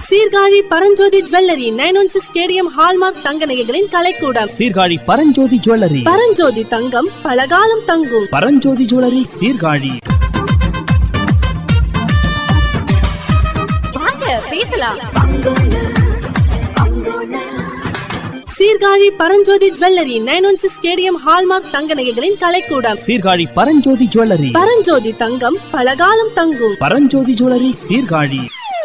Sirkazhi Paranjothi jewellery nine one six KDM hallmark தங்க நகைகளின் கலைக்கூடம் சீர்காழி பரஞ்சோதி ஜுவல்லரி பரஞ்சோதி தங்கம் பலகாலம் தங்கும் பரஞ்சோதி ஜுவல்லரி சீர்காழி வாங்க பேசலாம் Sirkazhi Paranjothi jewellery nine one six KDM hallmark தங்க நகைகளின் கலைக்கூடம் சீர்காழி பரஞ்சோதி ஜுவல்லரி பரஞ்சோதி தங்கம் பலகாலம் தங்கும் பரஞ்சோதி ஜுவல்லரி சீர்காழி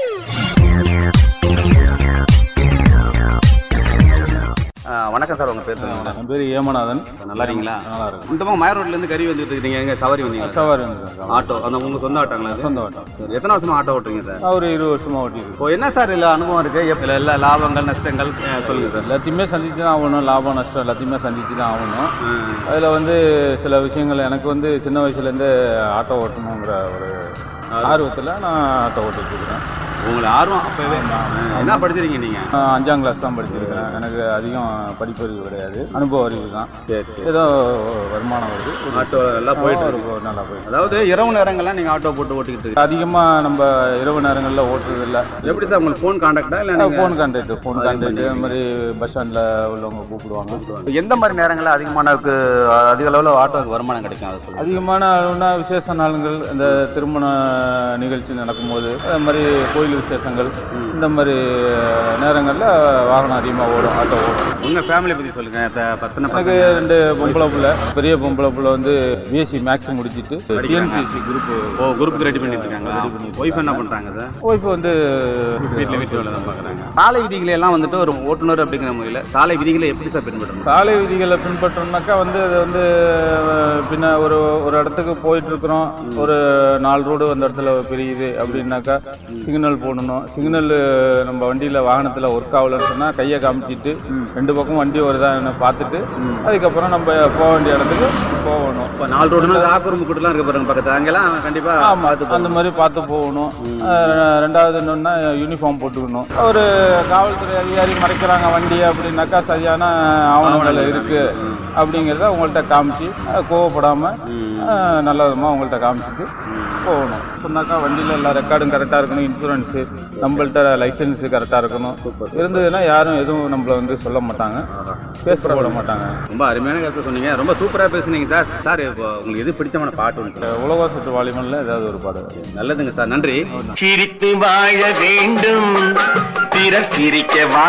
ஆ, வணக்கம் சார் உங்க பேர் சொல்லுங்க என் பேர் ஏமநாதன் நல்லா இருக்கீங்களா நல்லா இருக்கும் இந்த பக்கம் மயர் ரோட்ல இருந்து கறி வந்துட்டு இருக்கீங்க எங்க சவாரி வந்தீங்க சவாரி வந்துருக்கேன் ஆட்டோ அந்த உங்க சொந்த ஆட்டோங்களா அது? சொந்த ஆட்டம் சரி, எத்தனை வருஷமா ஆட்டோ ஓட்டுறீங்க சார் நான் ஒரு இருபது வருஷமா ஓட்டிருக்கேன் இப்போ என்ன சார் இல்ல அனுபவம் இருக்கு எப்ப எல்லா லாபங்கள் நஷ்டங்கள் ஆ, சொல்லுங்க சார் எல்லாத்தையுமே சந்திச்சு தான் ஆகணும் லாபம் நஷ்டம் எல்லாத்தையுமே சந்திச்சு தான் ஆகணும் அதில் வந்து சில விஷயங்கள் எனக்கு வந்து சின்ன வயசுலேருந்து ஆட்டோ ஓட்டணுங்கிற ஒரு ஆர்வத்தில் நான் ஆட்டோ ஓட்டிட்டு இருக்கிறேன் உங்களுக்கு ஆர்வம் அப்பவே ஆ, என்ன படிச்சிருக்கீங்க நீங்க நான் அஞ்சாம் கிளாஸ் தான் படிச்சிருக்கிறேன் எனக்கு அதிகம் படிப்பறிவு கிடையாது அனுபவ அறிவு தான் சரி சரி ஏதோ வருமானம் வருது ஒரு- ஆட்டோ எல்லாம் போயிட்டு ஒரு- இருக்கு. ஒரு நல்லா போயிட்டு அதாவது இரவு நேரங்கள்லாம் நீங்க ஆட்டோ போட்டு ஓட்டிக்கிட்டு இருக்கீங்க அதிகமாக நம்ம இரவு நேரங்களில் ஓட்டுறது இல்லை எப்படி சார் உங்களுக்கு ஃபோன் கான்டாக்டா இல்ல நீங்க ஃபோன் கான்டாக்ட் ஃபோன் கான்டாக்ட் அது மாதிரி பஸ் ஸ்டாண்டில் உள்ளவங்க கூப்பிடுவாங்க எந்த மாதிரி நேரங்களில் அதிகமான அதிக அளவில் ஆட்டோக்கு வருமானம் கிடைக்கும் அதை சொல்லுங்க அதிகமான அளவுனா விசேஷ நாளுங்கள் இந்த திருமண நிகழ்ச்சி நடக்கும்போது அது மாதிரி கோயில் விசேஷங்கள் இந்த மாதிரி நேரங்களில் வாகனம் அதிகமாக ஓடும் ஆட்டோ ஓடும் உங்க ஃபேமிலி பத்தி சொல்லுங்க த- பத்தின எனக்கு பசங்க ரெண்டு பொம்பளை பிள்ளை பெரிய பொம்பளை பிள்ளை வந்து பிஎஸ்சி மேக்ஸ் முடிச்சிட்டு டிஎன்பிஎஸ்சி குரூப் ஓ குரூப்புக்கு ரெடி பண்ணிட்டு இருக்காங்களா ஒய்ஃப் என்ன பண்றாங்க சார் ஒய்ஃப் வந்து வீட்டில் வீட்டு வேலை தான் பார்க்குறாங்க சாலை விதிகளை எல்லாம் வந்துட்டு ஒரு ஓட்டுநர் அப்படிங்கிற முறையில் சாலை விதிகளை எப்படி சார் பின்பற்றணும் சாலை விதிகளை பின்பற்றோம்னாக்கா வந்து அது வந்து அஹ், பின்ன ஒரு ஒரு இடத்துக்கு போயிட்டு இருக்கிறோம் ஒரு நாலு ரோடு அந்த இடத்துல பிரியுது அப்படின்னாக்கா சிக்னல் போடணும் சிக்னல் நம்ம வண்டியில் வாகனத்தில் ஒர்க் ஆகலன்னு சொன்னால் கையை காமிச்சிட்டு ரெண்டு பக்கம் வண்டி வருதான்னு பார்த்துட்டு அதுக்கப்புறம் நம்ம போக வேண்டிய இடத்துக்கு போகணும் இப்போ நாலு ரோடுனா ஆக்குறும்பு கூட்டலாம் இருக்க பாருங்க பக்கத்தில் அங்கெல்லாம் கண்டிப்பாக ஆமா அந்த மாதிரி பார்த்து போகணும் அஹ் ரெண்டாவது என்னன்னா யூனிஃபார்ம் போட்டுக்கணும் ஒரு காவல்துறை அதிகாரி மறைக்கிறாங்க வண்டி அப்படின்னாக்கா சரியான ஆவணங்கள் இருக்கு அப்படிங்கிறத உங்கள்கிட்ட காமிச்சு அஹ் கோவப்படாம அஹ் நல்ல விதமா உங்கள்கிட்ட காமிச்சிட்டு போகணும் சொன்னாக்கா வண்டியில் எல்லா ரெக்கார்டும் கரெக்டாக இருக்கணும் இன்சூரன்ஸு நம்மள்ட்ட லைசன்ஸு கரெக்டாக இருக்கணும் இருந்ததுன்னா யாரும் எதுவும் நம்மளை வந்து சொல்ல மாட்டாங்க பேச போட மாட்டாங்க ரொம்ப அருமையான கருத்து சொன்னீங்க ரொம்ப சூப்பராக பேசுனீங்க சார் சார் இப்போ உங்களுக்கு எது பிடிச்சமான பாட்டு ஒன்று உலக சுற்று வாலிமனில் ஏதாவது ஒரு பாடு நல்லதுங்க சார் நன்றி சிரித்து வாழ வேண்டும் பிறர் சிரிக்க